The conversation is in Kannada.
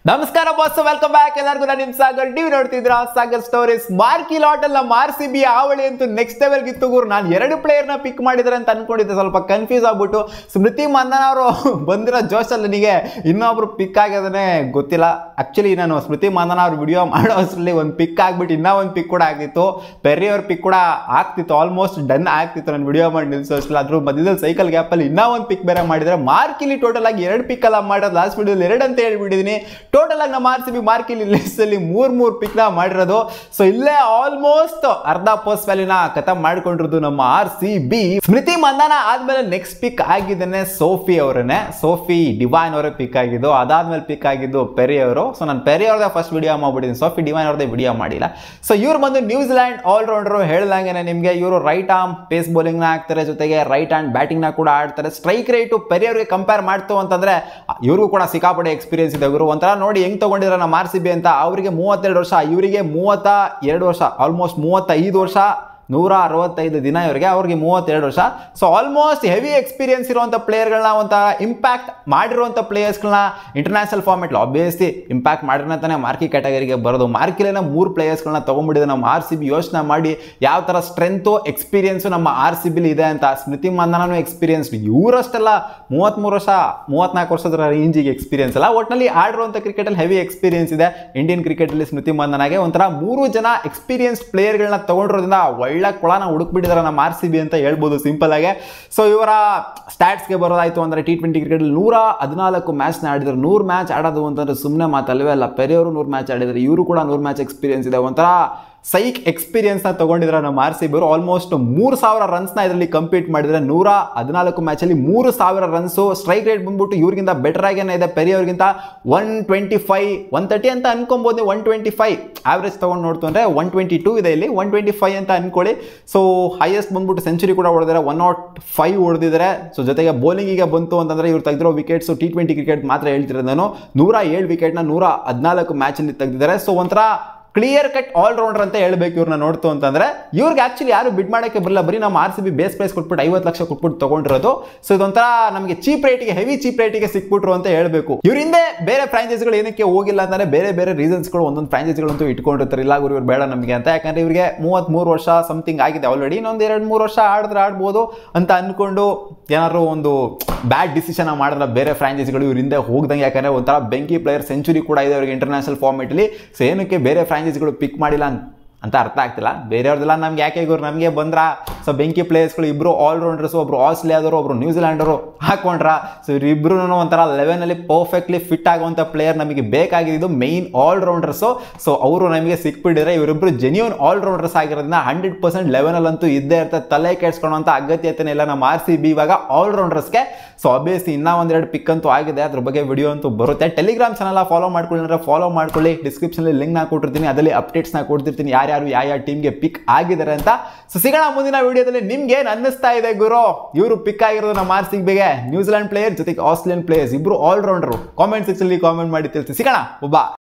ನಮಸ್ಕಾರ ಬಾಸ್ ವೆಲ್ಕಮ್ ಬ್ಯಾಕ್ ಎಲ್ಲರಿಗೂ ನಾನು ನಿಮ್ ಸಾಗರ್ ನೀವು ನೋಡ್ತಿದ್ರ ಸಾಗರ್ ಸ್ಟೋರೀಸ್ ಮಾರ್ಕಿ ಲಾಟ್ ಅಲ್ಲ ಮಾರ್ ಸಿ ಬಿ ಆವಳಿ ಅಂತೂ ನೆಕ್ಸ್ಟ್ ಲೆವೆಲ್ ಗಿತ್ತು ಗುರು ನಾನು ಎರಡು ಪ್ಲೇಯರ್ನ ಪಿಕ್ ಮಾಡಿದ್ರೆ ಅಂತ ಅನ್ಕೊಂಡಿದ್ದೆ ಸ್ವಲ್ಪ ಕನ್ಫ್ಯೂಸ್ ಆಗ್ಬಿಟ್ಟು ಸ್ಮೃತಿ ಮಂದನ ಅವರು ಬಂದಿರೋ ಜೋಶಲ್ಲಿ ನನಗೆ ಇನ್ನೊಬ್ರು ಪಿಕ್ ಆಗ್ಯದನೆ ಗೊತ್ತಿಲ್ಲ ಆಕ್ಚುಲಿ ನಾನು ಸ್ಮೃತಿ ಮಂದನ ಅವ್ರ ವಿಡಿಯೋ ಮಾಡೋ ಅಷ್ಟರಲ್ಲಿ ಒಂದು ಪಿಕ್ ಆಗ್ಬಿಟ್ಟು ಇನ್ನೂ ಒಂದು ಪಿಕ್ ಕೂಡ ಆಗ್ತಿತ್ತು ಪೆರಿ ಅವ್ರ ಪಿಕ್ ಕೂಡ ಆಗ್ತಿತ್ತು ಆಲ್ಮೋಸ್ಟ್ ಡನ್ ಆಗ್ತಿತ್ತು ನಾನು ವಿಡಿಯೋ ಮಾಡಿ ನಿಲ್ಸೋ ಅಷ್ಟರಲ್ಲಿ ಅದ್ರ ಮಧ್ಯದಲ್ಲಿ ಸೈಕಲ್ ಗ್ಯಾಪಲ್ಲಿ ಇನ್ನೂ ಒಂದು ಪಿಕ್ ಬೇರೆ ಮಾಡಿದ್ರೆ ಮಾರ್ಕಿಲಿ ಟೋಟಲ್ ಆಗಿ ಎರಡು ಪಿಕ್ ಅಲ್ಲ ಮಾಡೋದು ಲಾಸ್ಟ್ ವಿಡಿಯೋದಲ್ಲಿ ಎರಡು ಅಂತ ಹೇಳ್ಬಿಟ್ಟಿದ್ದೀನಿ ಟೋಟಲ್ ಆಗಿ ನಮ್ಮ ಆರ್ ಸಿ ಬಿ ಮಾರ್ಕಿಲಿ ಲಿಸ್ಟಲ್ಲಿ ಮೂರ್ ಮೂರ್ ಪಿಕ್ ನ ಮಾಡಿರೋದು ಸೊ ಇಲ್ಲೇ ಆಲ್ಮೋಸ್ಟ್ ಅರ್ಧ ಪೋಸ್ಟ್ ವ್ಯಾಲ್ಯೂನ ಖತಮ್ ಮಾಡ್ಕೊಂಡಿರೋದು ನಮ್ಮ R C B Smriti Mandhana ಆದ್ಮೇಲೆ ನೆಕ್ಸ್ಟ್ ಪಿಕ್ ಆಗಿದ್ದೇನೆ ಸೋಫಿ ಅವರನ್ನೇ ಸೋಫಿ ಡಿವೈನ್ ಅವರೇ ಪಿಕ್ ಆಗಿದ್ದು ಅದಾದ್ಮೇಲೆ ಪಿಕ್ ಆಗಿದ್ದು ಪೆರಿ ಅವರು ಸೊ ನಾನು ಪೆರಿ ಅವ್ರದೇ ಫಸ್ಟ್ ವಿಡಿಯೋ ಮಾಡ್ಬಿಟ್ಟಿದ್ದೀನಿ ಸೋಫಿ ಡಿವೈನ್ ಅವ್ರದೇ ವಿಡಿಯೋ ಮಾಡಿಲ್ಲ ಸೊ ಇವ್ರು ಬಂದು ನ್ಯೂಜಿಲ್ಯಾಂಡ್ ಆಲ್ರೌಂಡರು ಹೇಳ್ದಂಗೆ ನಿಮಗೆ ಇವರು ರೈಟ್ ಆರ್ಮ್ ಪೇಸ್ ಬೌಲಿಂಗ್ನ ಹಾಕ್ತಾರೆ ಜೊತೆಗೆ ರೈಟ್ ಹ್ಯಾಂಡ್ ಬ್ಯಾಟಿಂಗ್ನ ಕೂಡ ಆಡ್ತಾರೆ ಸ್ಟ್ರೈಕ್ ರೇಟು ಪೆರಿ ಅವ್ರಿಗೆ ಕಂಪೇರ್ ಮಾಡ್ತು ಅಂತಂದ್ರೆ ಇವ್ರಿಗೂ ಕೂಡ ಸಿಕ್ಕಾಪಟ್ಟೆ ಎಕ್ಸ್ಪೀರಿಯನ್ಸ್ ಇದೆ ಇವರು ಒಂಥರ ನೋಡಿ ಹೆಂಗ್ ತಗೊಂಡಿರೋ ನಮ್ಮ ಆರ್ ಸಿ ಬಿ ಅಂತ ಅವರಿಗೆ ಮೂವತ್ತೆರಡು ವರ್ಷ ಇವರಿಗೆ ಮೂವತ್ತ ಎರಡು ವರ್ಷ ಆಲ್ಮೋಸ್ಟ್ ಮೂವತ್ತೈದು ವರ್ಷ ನೂರ ಅರವತ್ತೈದು ದಿನ ಇವರಿಗೆ ಅವ್ರಿಗೆ ಮೂವತ್ತೆರಡು ವರ್ಷ ಸೊ ಆಲ್ಮೋಸ್ಟ್ ಹೆವಿ ಎಕ್ಸ್ಪೀರಿಯನ್ಸ್ ಇರುವಂಥ ಪ್ಲೇಯರ್ಗಳನ್ನ ಒಂಥ ಇಂಪ್ಯಾಕ್ಟ್ ಮಾಡಿರುವಂಥ ಪ್ಲೇಯರ್ಸ್ಗಳನ್ನ ಇಂಟರ್ನ್ಯಾಷನಲ್ ಫಾರ್ಮೆಟ್ ಆಬ್ವಿಯಸ್ಲಿ ಇಂಪ್ಯಾಕ್ಟ್ ಮಾಡಿದ್ರೆ ತಾನೇ ಮಾರ್ಕಿ ಕ್ಯಾಟಗರಿಗೆ ಬರೋದು ಮಾರ್ಕಿಲೇನ ಮೂರು ಪ್ಲೇಯರ್ಸ್ಗಳನ್ನ ತೊಗೊಂಡ್ಬಿಟ್ಟಿದೆ ನಮ್ಮ ಆರ್ ಸಿ ಬಿ ಯೋಚನೆ ಮಾಡಿ ಯಾವ ಥರ ಸ್ಟ್ರೆಂತು ಎಕ್ಸ್ಪೀರಿಯನ್ಸು ನಮ್ಮ ಆರ್ ಸಿ ಬಿಲಿ ಇದೆ ಅಂತ ಸ್ಮೃತಿ ಮಂದನೂ ಎಕ್ಸ್ಪೀರಿಯನ್ಸ್ ಇವರಷ್ಟೆಲ್ಲ ಮೂವತ್ತ್ಮೂರು ವರ್ಷ ಮೂವತ್ನಾಲ್ಕು ವರ್ಷದ ರೇಂಜಿಗೆ ಎಕ್ಸ್ಪೀರಿಯನ್ಸ್ ಅಲ್ಲ ಒಟ್ಟಿನಲ್ಲಿ ಆಡಿರುವಂಥ ಕ್ರಿಕೆಟಲ್ಲಿ ಹೆವಿ ಎಕ್ಸ್ಪೀರಿಯನ್ಸ್ ಇದೆ ಇಂಡಿಯನ್ ಕ್ರಿಕೆಟಲ್ಲಿ ಸ್ಮೃತಿ ಮಂದನಾಗೆ ಒಂಥರ ಮೂರು ಜನ ಎಕ್ಸ್ಪೀರಿಯನ್ಸ್ ಪ್ಲೇಯರ್ಗಳನ್ನ ತೊಗೊಂಡಿರೋದ್ರಿಂದ ಒಳ್ಳೆ ಕೊಳನ ಹುಡುಕ್ಬಿಟ್ಟಿದ್ದಾರೆ ನಮ್ಮ ಆರ್ ಸಿ ಬಿ ಅಂತ ಹೇಳ್ಬೋದು ಸಿಂಪಲ್ ಆಗಿ ಸೊ ಇವರ ಸ್ಟ್ಯಾಟ್ಸ್ಗೆ ಬರೋದಾಯ್ತು ಅಂದರೆ ಟಿ ಟ್ವೆಂಟಿ ಕ್ರಿಕೆಟಲ್ಲಿ ನೂರ ಹದಿನಾಲ್ಕು ಮ್ಯಾಚ್ನ ಆಡಿದ್ರು ನೂರು ಮ್ಯಾಚ್ ಆಡೋದು ಅಂತಂದ್ರೆ ಸುಮ್ಮನೆ ಮಾತಲ್ವೇ ಅಲ್ಲ ಪೆರಿಯವರು ನೂರು ಮ್ಯಾಚ್ ಆಡಿದ್ದಾರೆ ಇವರು ಕೂಡ ನೂರು ಮ್ಯಾಚ್ ಎಕ್ಸ್ಪೀರಿಯನ್ಸ್ ಇದೆ ಒಂಥರ ಸೈಕ್ ಎಕ್ಸ್ಪೀರಿಯನ್ಸ್ನ ತಗೊಂಡಿದ್ದಾರೆ ನಮ್ಮ ಆರ್ ಸಿ ಬಿ ಅವರು ಆಲ್ಮೋಸ್ಟ್ ಮೂರು ಸಾವಿರ ರನ್ಸ್ನ ಇದರಲ್ಲಿ ಕಂಪೀಟ್ ಮಾಡಿದರೆ ನೂರ ಹದಿನಾಲ್ಕು ಮ್ಯಾಚಲ್ಲಿ ಮೂರು ಸಾವಿರ ರನ್ಸು ಸ್ಟ್ರೈಕ್ ರೇಟ್ ಬಂದ್ಬಿಟ್ಟು ಇವ್ರಿಗಿಂತ ಬೆಟರ್ ಆಗೇನೆ ಇದೆ ಪೆರಿ ಅವ್ರಿಗಿಂತ one twenty five one thirty ಅಂತ ಅನ್ಕೊಬೋದು ನೀವು ಒನ್ ಟ್ವೆಂಟಿ ಫೈವ್ ಆವ್ರೇಜ್ ತೊಗೊಂಡು ನೋಡ್ತು ಅಂದರೆ ಒನ್ ಟ್ವೆಂಟಿ ಟೂ ಇದೆ ಇಲ್ಲಿ ಒನ್ ಟ್ವೆಂಟಿ ಫೈವ್ ಅಂತ ಅನ್ಕೊಳ್ಳಿ ಸೊ ಹೈಯೆಸ್ಟ್ ಬಂದ್ಬಿಟ್ಟು ಸೆಂಚುರಿ ಕೂಡ ಹೊಡೆದಿದ್ದಾರೆ ಒನ್ ನಾಟ್ ಫೈವ್ ಹೊಡೆದಿದ್ದಾರೆ ಸೊ ಜೊತೆಗೆ ಬೌಲಿಂಗಿಗೆ ಬಂತು ಅಂತಂದರೆ ಇವ್ರು ತೆಗೆದಿರೋ ವಿಕೆಟ್ಸು ಟಿ ಟ್ವೆಂಟಿ ಕ್ರಿಕೆಟ್ ಮಾತ್ರ ಹೇಳ್ತಿರೋದು ನಾನು ನೂರ ಏಳು ವಿಕೆಟ್ನ ನೂರ ಹದಿನಾಲ್ಕು ಮ್ಯಾಚಲ್ಲಿ ತೆಗೆದಿದ್ದಾರೆ ಸೊ ಒಂಥರ ಕ್ಲಿಯರ್ ಕಟ್ ಆಲ್ರೌಂಡರ್ ಅಂತ ಹೇಳ್ಬೇಕು ಇವ್ರನ್ನ ನೋಡ್ತು ಅಂತಂದ್ರೆ ಇವ್ರಿಗೆ ಆಕ್ಚುಲಿ ಯಾರು ಬಿಡ್ ಮಾಡೋಕ್ಕೆ ಬರಲ್ಲ ಬರೀ ನಮ್ಮ R C B base price ಕೊಟ್ಬಿಟ್ಟು ಐವತ್ತು ಲಕ್ಷ ಕೊಟ್ಬಿಟ್ಟು ತಗೊಂಡಿರೋದು ಸೊ ಇದೊಂಥರ ನಮಗೆ ಚೀಪ್ ರೇಟಿಗೆ ಹೆವಿ ಚೀಪ್ ರೇಟಿಗೆ ಸಿಕ್ಬಿಟ್ರು ಅಂತ ಹೇಳ್ಬೇಕು ಇವ್ರ ಹಿಂದೆ ಬೇರೆ ಫ್ರಾಂಚೈಸ್ಗಳು ಏನಕ್ಕೆ ಹೋಗಿಲ್ಲ ಅಂತಂದ್ರೆ ಬೇರೆ ಬೇರೆ ರೀಸನ್ಸ್ಗಳು ಒಂದೊಂದು ಫ್ರಾಂಚೈಸ್ಗಳಂತೂ ಇಟ್ಕೊಂಡಿರ್ತಾರೆ ಇಲ್ಲ ಗುರು ಇವ್ರು ಬೇಡ ನಮಗೆ ಅಂತ ಯಾಕಂದ್ರೆ ಇವ್ರಿಗೆ ಮೂವತ್ತ್ಮೂರು ವರ್ಷ ಸಮಥಿಂಗ್ ಆಗಿದೆ ಆಲ್ರೆಡಿ ಇನ್ನೊಂದು ಎರಡು ಮೂರು ವರ್ಷ ಆಡಿದ್ರೆ ಆಡ್ಬೋದು ಅಂತ ಅನ್ಕೊಂಡು ಏನಾದ್ರು ಒಂದು ಬ್ಯಾಡ್ ಡಿಸಿಷನ್ ಮಾಡಿದ್ರೆ ಬೇರೆ ಫ್ರಾಂಚೈಸಿಗಳು ಇವ್ರ ಹಿಂದೆ ಹೋಗ್ದಂಗೆ ಯಾಕಂದ್ರೆ ಒಂಥರ ಬೆಂಕಿ ಪ್ಲೇಯರ್ ಸೆಂಚುರಿ ಕೂಡ ಇದೆ ಅವ್ರಿಗೆ ಇಂಟರ್ನ್ಯಾಷನಲ್ ಫಾರ್ಮೆಟಲ್ಲಿ ಸೊ ಏನಕ್ಕೆ ಬೇರೆ ಫ್ರಾಂಚೈಸಿಗಳು ಪಿಕ್ ಮಾಡಿಲ್ಲ ಅಂತ ಅಂತ ಅರ್ಥ ಆಗ್ತಿಲ್ಲ ಬೇರೆಯವ್ರದೆಲ್ಲ ನಮ್ಗೆ ಯಾಕೆ ಗುರು ನಮಗೆ ಬಂದ್ರ ಸೊ ಬೆಂಕಿ ಪ್ಲೇಯರ್ಸ್ಗಳು ಇಬ್ಬರು ಆಲ್ರೌಂಡರ್ಸ್ ಒಬ್ರು ಆಸ್ಟ್ರೇಲಿಯಾದವರು ಒಬ್ರು ನ್ಯೂಜಿಲ್ಯಾಂಡರು ಹಾಕೊಂಡ್ರ ಸೊ ಇವ್ರಿಬ್ರು ಒಂಥರ ಲೆವೆನಲ್ಲಿ ಪರ್ಫೆಕ್ಟ್ಲಿ ಫಿಟ್ ಆಗುವಂಥ ಪ್ಲೇಯರ್ ನಮಗೆ ಬೇಕಾಗಿದ್ದು ಮೈನ್ ಆಲ್ರೌಂಡರ್ಸು ಸೊ ಅವರು ನಮಗೆ ಸಿಕ್ಬಿಟ್ಟಿದ್ರೆ ಇವರಿಬ್ರು ಜೆನ್ಯೂನ್ ಆಲ್ರೌಂಡರ್ಸ್ ಆಗಿರೋದ್ರಿಂದ ಹಂಡ್ರೆಡ್ ಪರ್ಸೆಂಟ್ ಲೆವೆನಲ್ಲಂತೂ ಇದ್ದೇ ಇರ್ತದೆ ತಲೆ ಕೆಡ್ಸ್ಕೊಳ್ಳೋಂಥ ಅಗತ್ಯತೆ ಇಲ್ಲ ನಮ್ಮ ಆರ್ ಸಿ ಬಿ ಇವಾಗ ಆಲ್ರೌಂಡರ್ಸ್ಗೆ ಸೊ ಆಬ್ವಿಯಸ್ಲಿ ಇನ್ನೂ ಒಂದೆರಡು ಪಿಕ್ ಅಂತೂ ಆಗಿದೆ ಅದ್ರ ಬಗ್ಗೆ ವಿಡಿಯೋ ಅಂತೂ ಬರುತ್ತೆ ಟೆಲಿಗ್ರಾಮ್ ಚಾನಲ್ ಫಾಲೋ ಮಾಡ್ಕೊಳ್ಳಿ ಅಂದರೆ ಫಾಲೋ ಮಾಡ್ಕೊಳ್ಳಿ ಡಿಸ್ಕ್ರಿಪ್ಷನಲ್ಲಿ ಲಿಂಕ್ ನಾ ಕೊಟ್ಟಿರ್ತೀನಿ ಅದರಲ್ಲಿ ಅಪ್ಡೇಟ್ಸ್ನ ಕೊಡ್ತಿರ್ತೀನಿ ಯಾರ್ಯಾರು ಯಾವ ಯಾವ ಟೀಮ್ಗೆ ಪಿಕ್ ಆಗಿದ್ದಾರೆ ಅಂತ ಸೊ ಸಿಗೋಣ ಮುಂದಿನ ವಿಡಿಯೋದಲ್ಲಿ ನಿಮ್ಗೆ ಏನು ಅನ್ನಿಸ್ತಾ ಇದೆ ಗುರು ಇವರು ಪಿಕ್ ಆಗಿರೋದು ನಮ್ಮ ಆರ್ ಸಿ ಬಿಗೆ ನ್ಯೂಜಿಲೆಂಡ್ ಪ್ಲೇಯರ್ ಜೊತೆಗೆ ಆಸ್ಟ್ರೇಲಿಯನ್ ಪ್ಲೇಯರ್ಸ್ ಇಬ್ರು ಆಲ್ರೌಂಡರು ಕಾಮೆಂಟ್ ಸೆಕ್ಷನಲ್ಲಿ ಕಾಮೆಂಟ್ ಮಾಡಿ ತಿಳಿಸಿ ಸಿಗೋಣ ಒಬ್ಬ